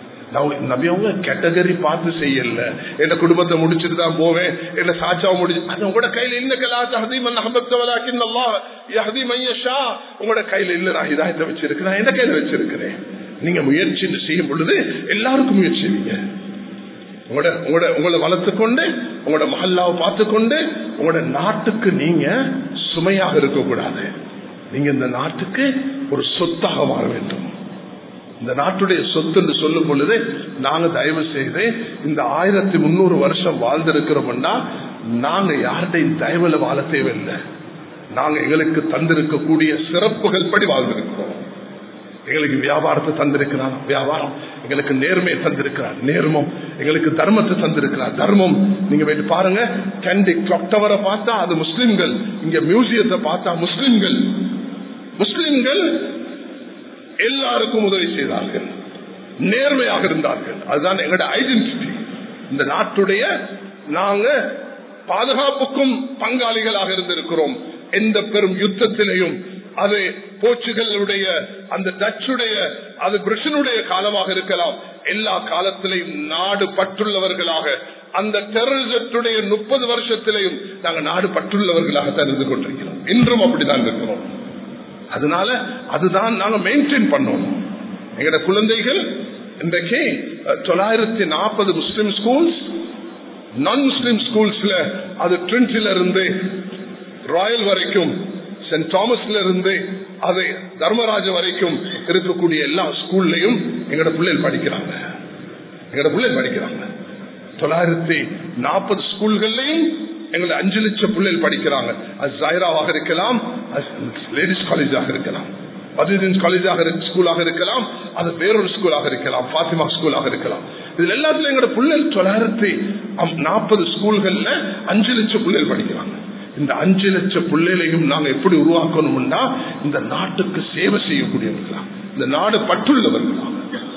[SPEAKER 1] நபி அவங்க கேட்டகரி பார்த்து செய்யல என்ன குடும்பத்தை முடிச்சுட்டு தான் போவேன் என்ன சாட்சாவை முடிச்சு அது உங்களோட கையில இல்ல கலாச்சா ஹதீமன் அஹமத்தவலாக்கின் யஹதீமையஷா உங்களோட கையில இல்ல நான் இதாயத்தை வச்சிருக்கிறேன் எந்த கையில வச்சிருக்கிறேன் நீங்க முயற்சி செய்யும் பொழுது எல்லாருக்கும் முயற்சி நீங்க உங்களோட உங்களோட உங்களை வளர்த்து கொண்டு உங்களோட மஹல்லாவை பார்த்து கொண்டு உங்களோட நாட்டுக்கு நீங்க சுமையாக இருக்கக்கூடாது நீங்க இந்த நாட்டுக்கு ஒரு சொத்தாக மாற வேண்டும் இந்த நாட்டுடைய சொத்து என்று சொல்லும் பொழுது நாங்க தயவு செய்து இந்த ஆயிரத்தி முன்னூறு வருஷம் வாழ்ந்திருக்கிறோம்னா நாங்க யார்கிட்டையும் தயவுல வாழ தேவையில்லை நாங்க எங்களுக்கு தந்திருக்கக்கூடிய சிறப்புகள் படி வாழ்ந்திருக்கிறோம் எங்களுக்கு வியாபாரத்தை தந்திருக்கிறான் வியாபாரம் எங்களுக்கு நேர்மையை தந்திருக்கிறார் நேர்மம் எங்களுக்கு தர்மத்தை தந்திருக்கிறார் தர்மம் நீங்க போயிட்டு பாருங்க கேண்டி கிளாக் டவரை பார்த்தா அது முஸ்லிம்கள் இங்க மியூசியத்தை பார்த்தா முஸ்லிம்கள் முஸ்லிம்கள் எல்லாருக்கும் உதவி செய்தார்கள் நேர்மையாக இருந்தார்கள் அதுதான் எங்களோட ஐடென்டிட்டி இந்த நாட்டுடைய நாங்க பாதுகாப்புக்கும் பங்காளிகளாக இருந்திருக்கிறோம் எந்த பெரும் யுத்தத்திலையும் அது போர்ச்சுகலுடைய அந்த டச்சுடைய அது பிரிட்டனுடைய காலமாக இருக்கலாம் எல்லா காலத்திலையும் நாடு பற்றுள்ளவர்களாக அந்த டெரரிசத்துடைய முப்பது வருஷத்திலையும் நாங்கள் நாடு பற்றுள்ளவர்களாக தான் இருந்து கொண்டிருக்கிறோம் இன்றும் அப்படிதான் இருக்கிறோம் அதனால அதுதான் நாங்க மெயின்டைன் பண்ணணும் எங்கட குழந்தைகள் இன்றைக்கு தொள்ளாயிரத்தி நாற்பது முஸ்லிம் ஸ்கூல்ஸ் நான் முஸ்லிம் ஸ்கூல்ஸ்ல அது ட்ரின்ஸில் இருந்து ராயல் வரைக்கும் சென்ட் தாமஸ்ல இருந்து அது தர்மராஜ வரைக்கும் இருக்கக்கூடிய எல்லா ஸ்கூல்லையும் எங்கட பிள்ளைகள் படிக்கிறாங்க எங்கட பிள்ளைகள் படிக்கிறாங்க தொள்ளாயிரத்தி நாற்பது ஸ்கூல்கள்லையும் எங்களை அஞ்சு லட்சம் பிள்ளைகள் படிக்கிறாங்க அது ஜாயிராவாக இருக்கலாம் லேடிஸ் காலேஜாக இருக்கலாம் பதினஞ்சு காலேஜாக ஸ்கூலாக இருக்கலாம் அது வேறொரு ஸ்கூலாக இருக்கலாம் பாத்திமா ஸ்கூலாக இருக்கலாம் இதுல எல்லாத்துலயும் எங்களோட பிள்ளைகள் தொள்ளாயிரத்தி நாற்பது ஸ்கூல்கள்ல அஞ்சு லட்சம் பிள்ளைகள் படிக்கிறாங்க இந்த அஞ்சு லட்சம் பிள்ளைகளையும் நாங்க எப்படி உருவாக்கணும்னா இந்த நாட்டுக்கு சேவை செய்யக்கூடியவர்களா இந்த நாடு பற்றுள்ளவர்களா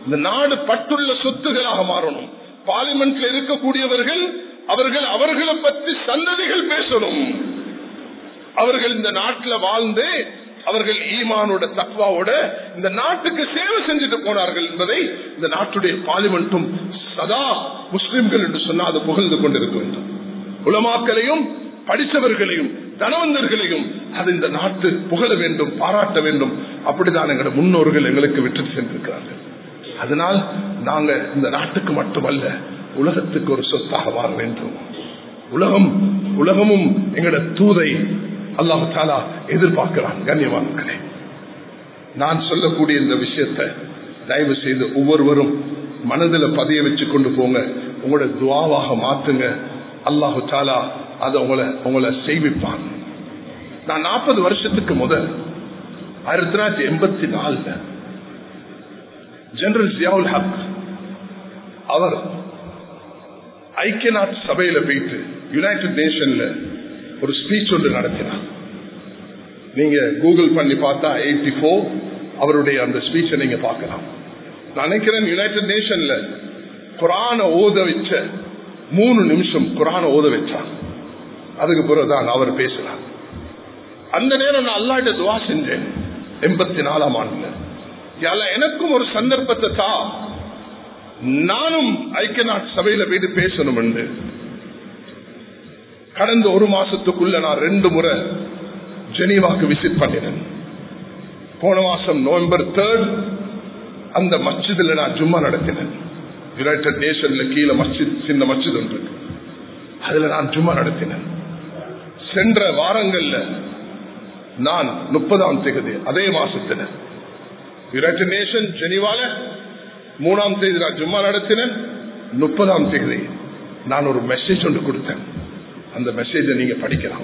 [SPEAKER 1] இந்த நாடு பட்டுள்ள சொத்துகளாக மாறணும் பார்லிமெண்ட்ல இருக்கக்கூடியவர்கள் அவர்கள் அவர்களை பற்றி சந்ததிகள் பேசணும் அவர்கள் இந்த நாட்டில் வாழ்ந்து அவர்கள் ஈமானோட தக்வாவோட இந்த நாட்டுக்கு சேவை செஞ்சுட்டு போனார்கள் என்பதை இந்த நாட்டுடைய பார்லிமெண்ட்டும் சதா முஸ்லிம்கள் என்று சொன்னால் அது புகழ்ந்து கொண்டிருக்க வேண்டும் உலமாக்களையும் படித்தவர்களையும் தனவந்தர்களையும் அது இந்த நாட்டு புகழ வேண்டும் பாராட்ட வேண்டும் அப்படிதான் எங்களோட முன்னோர்கள் எங்களுக்கு விட்டு சென்றிருக்கிறார்கள் அதனால் நாங்க இந்த நாட்டுக்கு மட்டுமல்ல உலகத்துக்கு ஒரு சொத்தாக வாழ வேண்டும் உலகம் உலகமும் எங்களோட தூதை அல்லாஹு தாலா எதிர்பார்க்கிறான் கண்ணியவான்களே நான் சொல்லக்கூடிய இந்த விஷயத்தை தயவு செய்து ஒவ்வொருவரும் மனதில் பதிய வச்சு கொண்டு போங்க உங்களோட துவாவாக மாத்துங்க அல்லாஹு தாலா அதை உங்களை உங்களை செய்விப்பான் நான் நாற்பது வருஷத்துக்கு முதல் ஆயிரத்தி தொள்ளாயிரத்தி எண்பத்தி நாலுல ஜெனரல் ஜியாவுல் ஹக் அவர் ஐக்கிய நாட்டு சபையில போயிட்டு யுனைடெட் நேஷன்ல ஒரு ஸ்பீச் ஒன்று நடத்தினார் நீங்க கூகுள் பண்ணி பார்த்தா எயிட்டி போர் அவருடைய அந்த ஸ்பீச்சை நீங்க பார்க்கலாம் நான் நினைக்கிறேன் யுனைடெட் நேஷன்ல குரான ஓத வச்ச மூணு நிமிஷம் குரான ஓத வச்சான் அதுக்கு பிறகுதான் அவர் பேசினார் அந்த நேரம் நான் அல்லாட்ட துவா செஞ்சேன் எண்பத்தி நாலாம் ஆண்டுல யால எனக்கும் ஒரு சந்தர்ப்பத்தை தா நானும் ஐக்கிய நாட்டு சபையில போயிட்டு பேசணும் என்று கடந்த ஒரு மாசத்துக்குள்ள நான் ரெண்டு முறை ஜெனீவாக்கு விசிட் பண்ணினேன் போன மாசம் நவம்பர் தேர்ட் அந்த மஸ்ஜிதுல நான் ஜும்மா நடத்தினேன் யுனைடெட் நேஷன்ல கீழே மஸ்ஜித் சின்ன மஸ்ஜித் ஒன்று அதுல நான் ஜும்மா நடத்தினேன் சென்ற வாரங்கள்ல நான் முப்பதாம் தேதி அதே மாசத்துல யுனைடெட் நேஷன் ஜெனிவால மூணாம் தேதி நான் ஜும்மா நடத்தினேன் முப்பதாம் தேதி நான் ஒரு மெசேஜ் ஒன்று கொடுத்தேன் அந்த மெசேஜை நீங்க படிக்கலாம்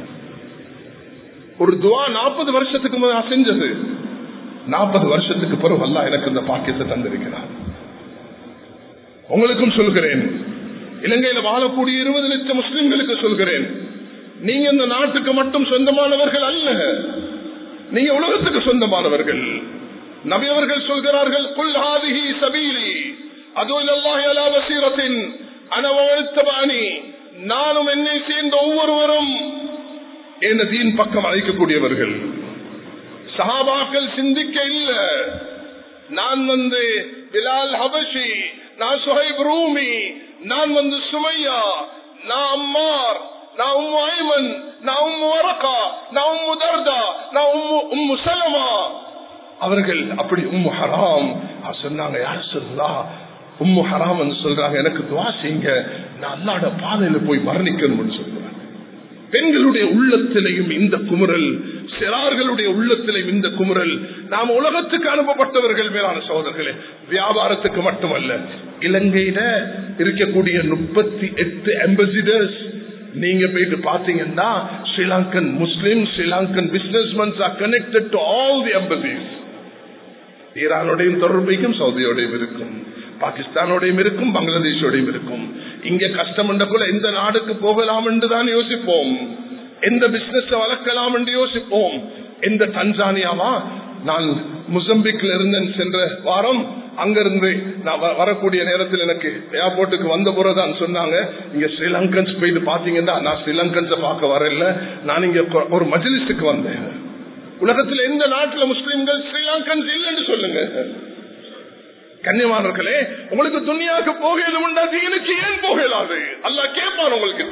[SPEAKER 1] ஒரு துவா நாற்பது வருஷத்துக்கு முதல் நான் செஞ்சது நாற்பது வருஷத்துக்கு பிறகு அல்ல எனக்கு இந்த பாக்கியத்தை தந்திருக்கிறார் உங்களுக்கும் சொல்கிறேன் இலங்கையில வாழக்கூடிய இருபது லட்சம் முஸ்லிம்களுக்கு சொல்கிறேன் நீங்க இந்த நாட்டுக்கு மட்டும் சொந்தமானவர்கள் அல்ல நீங்க உலகத்துக்கு சொந்தமானவர்கள் நபி அவர்கள் சொல்கிறார்கள் குல் ஹாதிஹி சபீலி அதுவும் அல்லாஹி அலா வசீரத்தின் அனவழ்த்தபாணி நானும் என்னை சேர்ந்த ஒவ்வொருவரும் என் தீன் பக்கம் அழைக்கக்கூடியவர்கள் சஹாபாக்கள் சிந்திக்க இல்ல நான் வந்து பிலால் ஹபஷி நான் சுஹைப் ரூமி நான் வந்து சுமையா நான் அம்மார் நான் உம்மு ஐமன் நான் உம்மு வரகா நான் உம்மு தர்தா நான் உம்மு உம்மு சலமா அவர்கள் அப்படி உம்மு ஹராம் சொன்னாங்க யார் சொல்லா உம்மு ஹராம் சொல்றாங்க எனக்கு துவா செய்யுங்க நான் அல்லாட பாதையில போய் மரணிக்கணும்னு சொல்றாங்க பெண்களுடைய உள்ளத்திலையும் இந்த குமுறல் சிறார்களுடைய உள்ளத்திலையும் இந்த குமுறல் நாம் உலகத்துக்கு அனுப்பப்பட்டவர்கள் மேலான சோதர்களே வியாபாரத்துக்கு மட்டுமல்ல இலங்கையில இருக்கக்கூடிய முப்பத்தி எட்டு அம்பாசிடர்ஸ் நீங்க போயிட்டு பாத்தீங்கன்னா ஸ்ரீலங்கன் முஸ்லிம் Sri Lankan பிசினஸ்மன்ஸ் R connected to all the emphasis ஈரானோடையும் தொடர்பைக்கும் சவுதியோடையும் இருக்கும் பாகிஸ்தானோடையும் இருக்கும் பங்களாதேஷோடையும் இருக்கும் இங்க கஷ்டம் கூட எந்த நாடுக்கு போகலாம் என்று தான் யோசிப்போம் எந்த பிசினஸ் வளர்க்கலாம் என்று யோசிப்போம் எந்த தன்சானியாவா நான் முசம்பிக்ல இருந்தேன் சென்ற வாரம் அங்கிருந்து நான் வரக்கூடிய நேரத்தில் எனக்கு ஏர்போர்ட்டுக்கு வந்த பிறகுதான் சொன்னாங்க இங்க ஸ்ரீலங்கன்ஸ் போயிட்டு பாத்தீங்கன்னா நான் ஸ்ரீலங்கன்ஸை பார்க்க வரல நான் இங்க ஒரு மஜிலிஸுக்கு வந்தேன் உலகத்தில் எந்த நாட்டில் முஸ்லிம்கள் ஸ்ரீலங்கன்ஸ் இல்லைன்னு சொல்லுங்க கண்ணியமானவர்களே உங்களுக்கு துணியாக்கு போகலும் தீனுக்கு ஏன் போகலாது அல்ல கேட்பான் உங்களுக்கு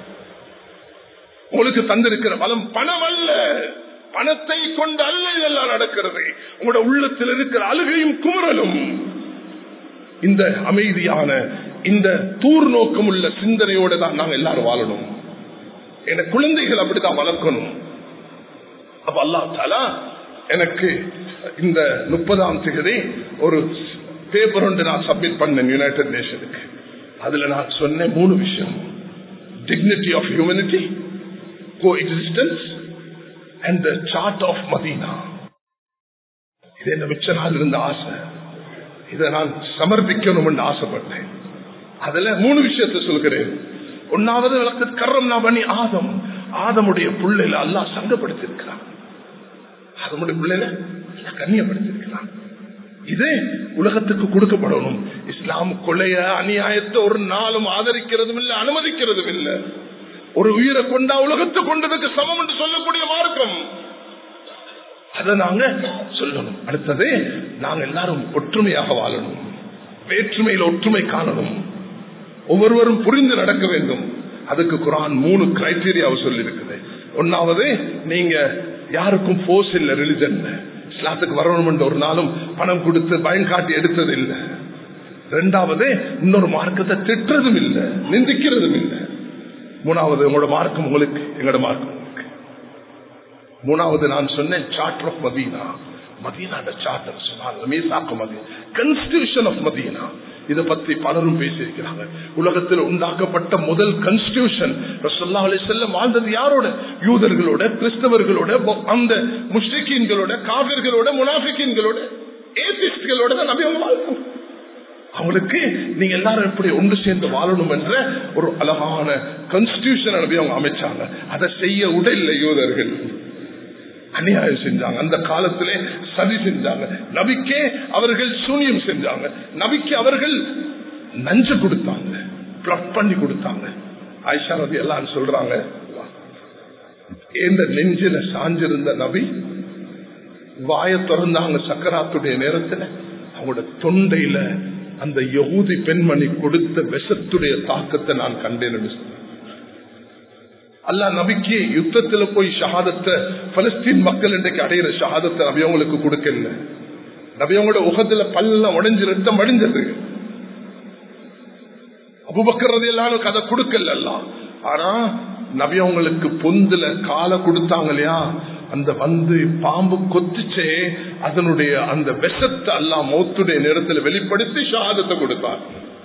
[SPEAKER 1] உங்களுக்கு தந்திருக்கிற பலம் பணம் அல்ல பணத்தை கொண்டு அல்ல இதெல்லாம் நடக்கிறது உங்களோட உள்ளத்தில் இருக்கிற அழுகையும் குமுறலும் இந்த அமைதியான இந்த தூர் நோக்கம் உள்ள சிந்தனையோடு தான் நாங்க எல்லாரும் வாழணும் என குழந்தைகள் அப்படித்தான் வளர்க்கணும் அப்ப அல்லா தாலா எனக்கு இந்த முப்பதாம் தேதி ஒரு பேப்பர் ஒன்று நான் சப்மிட் பண்ணேன் யுனைடெட் நேஷனுக்கு அதுல நான் சொன்னேன் மூணு விஷயம் dignity of humanity coexistence and the charter of Madina இது என்ன மிச்ச நாள் இருந்த ஆசை இதை நான் சமர்ப்பிக்கணும் என்று ஆசைப்பட்டேன் அதுல மூணு விஷயத்தை சொல்கிறேன் ஒன்னாவது விளக்கு கரம் நான் பண்ணி ஆதம் ஆதமுடைய புள்ளையில அல்லாஹ் சங்கப்படுத்தி இருக்கிறான் ஆதமுடைய பிள்ளையில கண்ணியப்படுத்தி இருக்கிறான் இது உலகத்துக்கு கொடுக்கப்படணும் இஸ்லாம் கொலைய அநியாயத்தை ஒரு நாளும் ஆதரிக்கிறதும் இல்லை அனுமதிக்கிறதும் இல்லை ஒரு உயிரை கொண்டா உலகத்தை கொண்டதுக்கு சமம் என்று சொல்லக்கூடிய மார்க்கம் அதை நாங்க சொல்லணும் அடுத்தது நாங்க எல்லாரும் ஒற்றுமையாக வாழணும் வேற்றுமையில் ஒற்றுமை காணணும் ஒவ்வொருவரும் புரிந்து நடக்க வேண்டும் அதுக்கு குரான் மூணு கிரைட்டீரியாவை சொல்லி இருக்குது ஒன்னாவது நீங்க யாருக்கும் போர்ஸ் இல்ல ரிலிஜன் இஸ்லாத்துக்கு வரணும் ஒரு நாளும் பணம் கொடுத்து பயம் காட்டி எடுத்தது இல்லை ரெண்டாவது இன்னொரு மார்க்கத்தை திட்டுறதும் இல்லை நிந்திக்கிறதும் இல்லை மூணாவது உங்களோட மார்க்கம் உங்களுக்கு எங்களோட மார்க்கம் உங்களுக்கு மூணாவது நான் சொன்னேன் சார்டர் ஆஃப் மதீனா மதீனாட சார்டர் சொன்னாங்க மீசாக்க மதீனா கன்ஸ்டியூஷன் ஆஃப் மதீனா இதை பத்தி பலரும் பேசியிருக்கிறாங்க உலகத்தில் உண்டாக்கப்பட்ட முதல் கன்ஸ்டியூஷன் ரசல்லா அலி செல்லம் வாழ்ந்தது யாரோட யூதர்களோட கிறிஸ்தவர்களோட அந்த முஸ்லிக்கீன்களோட காவிர்களோட முனாஃபிக்கீன்களோட ஏபிஸ்ட்களோட தான் நபி அவங்க வாழ்க்கணும் அவங்களுக்கு நீங்க எல்லாரும் எப்படி ஒன்று சேர்ந்து வாழணும் என்ற ஒரு அழகான கன்ஸ்டியூஷன் நபி அவங்க அமைச்சாங்க அதை செய்ய உடல்ல யூதர்கள் அநியாயம் செஞ்சாங்க அந்த காலத்திலே சதி செஞ்சாங்க நபிக்கே அவர்கள் சூனியம் செஞ்சாங்க நபிக்கு அவர்கள் நஞ்சு கொடுத்தாங்க பிளட் பண்ணி கொடுத்தாங்க ஆயிஷா நபி எல்லாம் சொல்றாங்க இந்த நெஞ்சில சாஞ்சிருந்த நபி வாய திறந்தாங்க சக்கராத்துடைய நேரத்துல அவங்களோட தொண்டையில அந்த யகுதி பெண்மணி கொடுத்த விஷத்துடைய தாக்கத்தை நான் கண்டேன் அல்லா நபிக்கு யுத்தத்துல போய் ஷஹாதத்தை பலஸ்தீன் மக்கள் இன்றைக்கு அடையிற ஷஹாதத்தை நபி அவங்களுக்கு கொடுக்கல நபி அவங்களோட உகத்துல பல்ல உடஞ்சு ரத்தம் அடைஞ்சது அபுபக்கிறது எல்லாம் கதை கொடுக்கல எல்லாம் ஆனா நபி அவங்களுக்கு பொந்துல காலை கொடுத்தாங்க இல்லையா அந்த வந்து பாம்பு கொத்துச்சே அதனுடைய அந்த விஷத்தை எல்லாம் மௌத்துடைய நேரத்தில் வெளிப்படுத்தி ஷஹாதத்தை கொடுத்தார்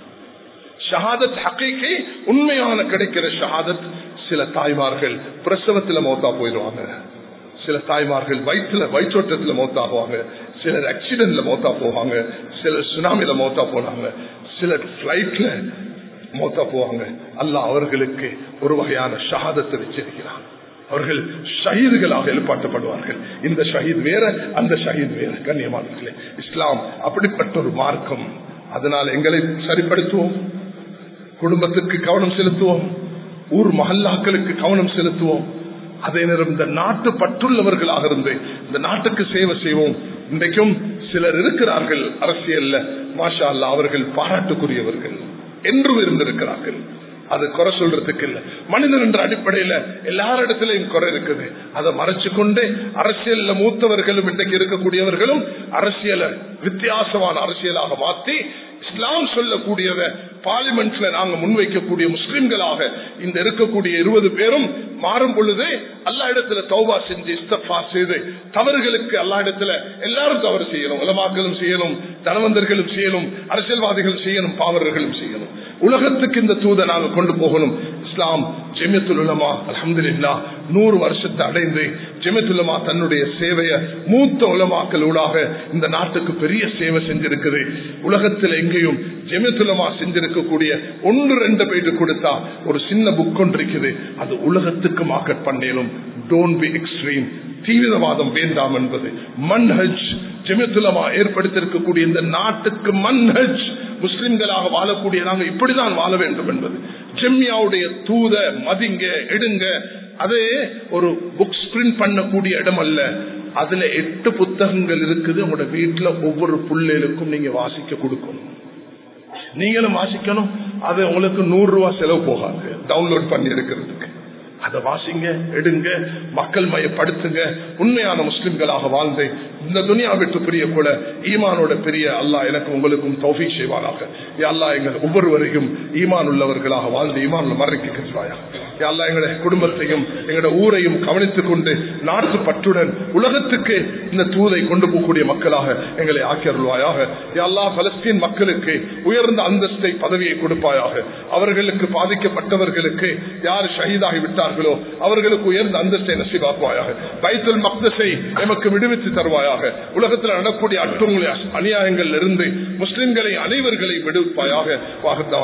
[SPEAKER 1] ஷஹாதத் ஹக்கீக்கை உண்மையான கிடைக்கிற ஷஹாதத் சில தாய்மார்கள் பிரசவத்துல மௌத்தா போயிடுவாங்க சில தாய்மார்கள் வயிற்றுல வயிற்றோட்டத்துல மௌத்தாகுவாங்க சிலர் ஆக்சிடென்ட்ல மௌத்தா போவாங்க சிலர் சுனாமில மௌத்தா போனாங்க சிலர் பிளைட்ல மௌத்தா போவாங்க அல்ல அவர்களுக்கு ஒரு வகையான ஷஹாதத்தை வச்சிருக்கிறான் அவர்கள் ஷஹீதுகளாக எழுப்பாட்டப்படுவார்கள் இந்த ஷஹீத் வேற அந்த ஷஹீத் வேற கண்ணியமானவர்களே இஸ்லாம் அப்படிப்பட்ட ஒரு மார்க்கம் அதனால் எங்களை சரிப்படுத்துவோம் குடும்பத்துக்கு கவனம் செலுத்துவோம் ஊர் மஹல்லாக்களுக்கு கவனம் செலுத்துவோம் அதே நேரம் இந்த நாட்டு பற்றுள்ளவர்களாக இருந்து இந்த நாட்டுக்கு சேவை செய்வோம் இன்றைக்கும் சிலர் இருக்கிறார்கள் அரசியல்ல மாஷா அல்லா அவர்கள் பாராட்டுக்குரியவர்கள் என்றும் இருந்திருக்கிறார்கள் அது குறை சொல்றதுக்கு இல்ல மனிதன் என்ற அடிப்படையில எல்லாரிடத்திலையும் குறை இருக்குது அதை மறைச்சு கொண்டு அரசியல்ல மூத்தவர்களும் இன்றைக்கு இருக்கக்கூடியவர்களும் அரசியலை வித்தியாசமான அரசியலாக மாற்றி இஸ்லாம் சொல்லக்கூடியத பார்லிமெண்ட்ல நாங்க முன்வைக்கக்கூடிய முஸ்லிம்களாக இந்த இருக்கக்கூடிய இருபது பேரும் மாறும் பொழுது அல்லா இடத்துல தௌபா செஞ்சு இஸ்தபா செய்து தவறுகளுக்கு அல்லா இடத்துல எல்லாரும் தவறு செய்யணும் உலமாக்களும் செய்யணும் தனவந்தர்களும் செய்யணும் அரசியல்வாதிகளும் செய்யணும் பாவர்களும் செய்யணும் உலகத்துக்கு இந்த தூதை நாங்க கொண்டு போகணும் இஸ்லாம் ஜெமியத்துல் உலமா அலமதுல்லா நூறு வருஷத்தை அடைந்து ஜெமியத்துலமா தன்னுடைய சேவையை மூத்த உலமாக்களூடாக இந்த நாட்டுக்கு பெரிய சேவை செஞ்சிருக்குது உலகத்தில் எங்கேயும் ஜெமியத்துலமா செஞ்சிருக்கக்கூடிய ஒன்று ரெண்டு பேருக்கு கொடுத்தா ஒரு சின்ன புக் ஒன்று இருக்குது அது உலகத்துக்கு மார்க்கெட் பண்ணேனும் டோன்ட் பி எக்ஸ்ட்ரீம் தீவிரவாதம் வேண்டாம் என்பது மன்ஹஜ் ஜெமியத்துலமா ஏற்படுத்தியிருக்கக்கூடிய இந்த நாட்டுக்கு மன்ஹஜ் முஸ்லிம்களாக வாழக்கூடிய நாங்கள் இப்படிதான் வாழ வேண்டும் என்பது ஜெம்யாவுடைய தூத மதிங்க எடுங்க அதே ஒரு புக்ஸ் பிரிண்ட் பண்ணக்கூடிய இடம் அல்ல அதுல எட்டு புத்தகங்கள் இருக்குது உங்களோட வீட்டுல ஒவ்வொரு பிள்ளைகளுக்கும் நீங்க வாசிக்க கொடுக்கணும் நீங்களும் வாசிக்கணும் அது உங்களுக்கு நூறு ரூபாய் செலவு போகாது டவுன்லோட் பண்ணி எடுக்கிறதுக்கு அதை வாசிங்க எடுங்க மக்கள் மயப்படுத்துங்க உண்மையான முஸ்லிம்களாக வாழ்ந்து இந்த துனியா விட்டு பிரிய கூட ஈமானோட பெரிய அல்லா எனக்கு உங்களுக்கும் தௌஃபி செய்வாராக அல்லா எங்கள் ஒவ்வொருவரையும் ஈமான் உள்ளவர்களாக வாழ்ந்து ஈமான் மறைக்கிறாயா அல்லா எங்களுடைய குடும்பத்தையும் எங்களுடைய ஊரையும் கவனித்துக் கொண்டு நாட்டு பற்றுடன் உலகத்துக்கு இந்த தூதை கொண்டு போகக்கூடிய மக்களாக எங்களை ஆக்கியருள்வாயாக எல்லா பலஸ்தீன் மக்களுக்கு உயர்ந்த அந்தஸ்தை பதவியை கொடுப்பாயாக அவர்களுக்கு பாதிக்கப்பட்டவர்களுக்கு யார் ஷஹீதாகி விட்டார்களோ அவர்களுக்கு உயர்ந்த அந்தஸ்தை நசிவாக்குவாயாக பைத்தல் மக்தஸை எமக்கு விடுவித்து தருவாயாக உலகத்தில் நடக்கூடிய அற்றங்களை அநியாயங்கள் இருந்து முஸ்லிம்களை அனைவர்களை விடுவிப்பாயாக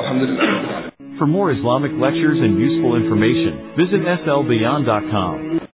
[SPEAKER 1] வாகத்தான்
[SPEAKER 2] For more Islamic lectures and useful information, visit slbeyond.com.